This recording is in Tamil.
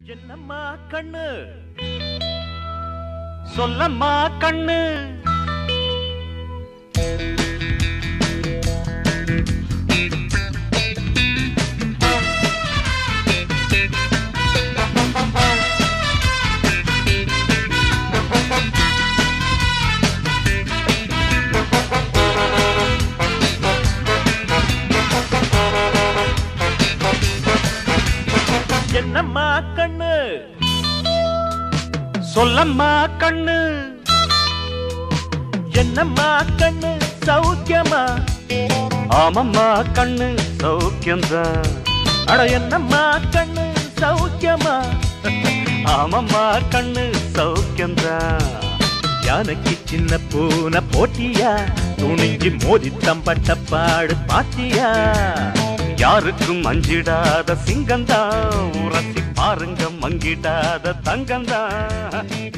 என்னம்மா கண்ணு சொல்லம்மா கண்ணு என்னம்மா கண்ணு சொல்லம்மா கண்ணு என்னம்மா கண்ணு சௌக்கியமா ஆமம்மா கண்ணு சௌக்கியம்தான் அட என்னம்மா கண்ணு சௌக்கியமா ஆமம்மா கண்ணு சௌக்கியம்தான் யானைக்கு சின்ன பூனை போட்டியா துணிஞ்சு மோதி தம்பட்ட பாடு பாத்தியா யாருக்கும் அஞ்சிடாத சிங்கந்தான் உரசி பாருங்க மங்கிடாத தங்கந்தான்